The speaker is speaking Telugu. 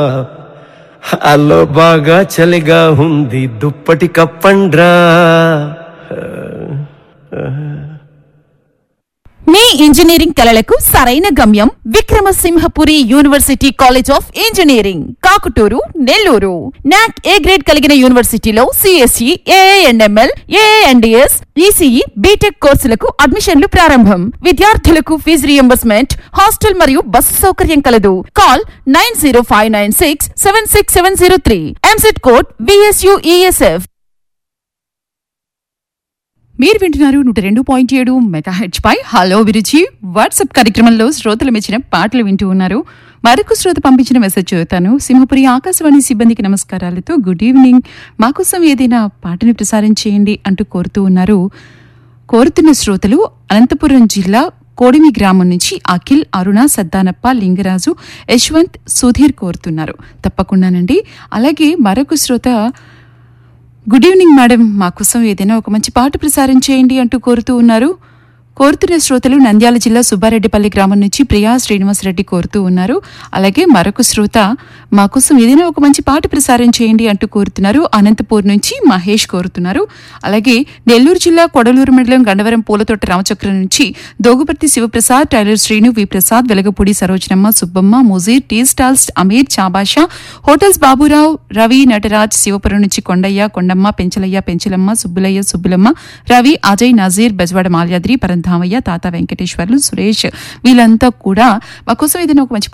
అల్లో బాగా చలిగా ఉంది దుప్పటి కప్పండ్రా మీ ఇంజనీరింగ్ కలలకు సరైన గమ్యం Vikramasimhapuri university college of engineering Kakuturu Nellore NAAC A grade కలిగిన యూనివర్సిటీలో CSE AIML AIDS ECE BTech కోర్సులకు అడ్మిషన్లు ప్రారంభం విద్యార్థులకు ఫీజు రియంబర్స్మెంట్ హాస్టల్ మరియు బస్సు సౌకర్యం కలదు call nine zero five nine six seven six seven zero three EAMCET code VSUESF మీరు వింటున్నారు నూట రెండు పాయింట్ ఏడు మెగా హెచ్ పై హలో విరుచి వాట్సాప్ కార్యక్రమంలో శ్రోతలు మెచ్చిన పాటలు వింటూ ఉన్నారు మరొక శ్రోత పంపించిన మెసేజ్ చదువుతాను సింహపురి ఆకాశవాణి సిబ్బందికి నమస్కారాలతో గుడ్ ఈవినింగ్ మా కోసం ఏదైనా పాటని ప్రసారం చేయండి అంటూ కోరుతూ ఉన్నారు కోరుతున్న శ్రోతలు అనంతపురం జిల్లా కోడిమి గ్రామం నుంచి అఖిల్ అరుణ సద్దానప్ప లింగరాజు యశ్వంత్ సుధీర్ కోరుతున్నారు తప్పకుండానండి అలాగే మరొక శ్రోత గుడ్ ఈవినింగ్ మేడం మా కోసం ఏదైనా ఒక మంచి పాట ప్రసారం చేయండి అంటూ కోరుతూ ఉన్నారు కోరుతున్న శ్రోతలు నంద్యాల జిల్లా సుబ్బారెడ్డిపల్లి గ్రామం నుంచి ప్రియా శ్రీనివాసరెడ్డి కోరుతూ ఉన్నారు అలాగే మరొక శ్రోత మా కోసం ఏదైనా ఒక మంచి పాట ప్రసారం చేయండి అంటూ కోరుతున్నారు అనంతపూర్ నుంచి మహేష్ కోరుతున్నారు అలాగే నెల్లూరు జిల్లా కొడలూరు మండలం గండవరం పూలతోట రామచక్రం నుంచి Doguparthi Sivaprasad tailor Srinu V Prasad Velagapudi Sarojanamma Subbamma Mujeer tea stalls Ameer Chabasha hotels Baburao Ravi Nataraj Sivapuram నుంచి కొండయ్య కొండమ్మ పెంచలయ్య పెంచలమ్మ సుబ్బులయ్య సుబ్బులమ్మ రవి అజయ్ నజీర్ బెజవాడ మాల్యాద్రి పరంధామయ్య తాత వెంకటేశ్వర్లు సురేష్ వీళ్ళంతా కూడా మా కోసం ఏదైనా ఒక మంచి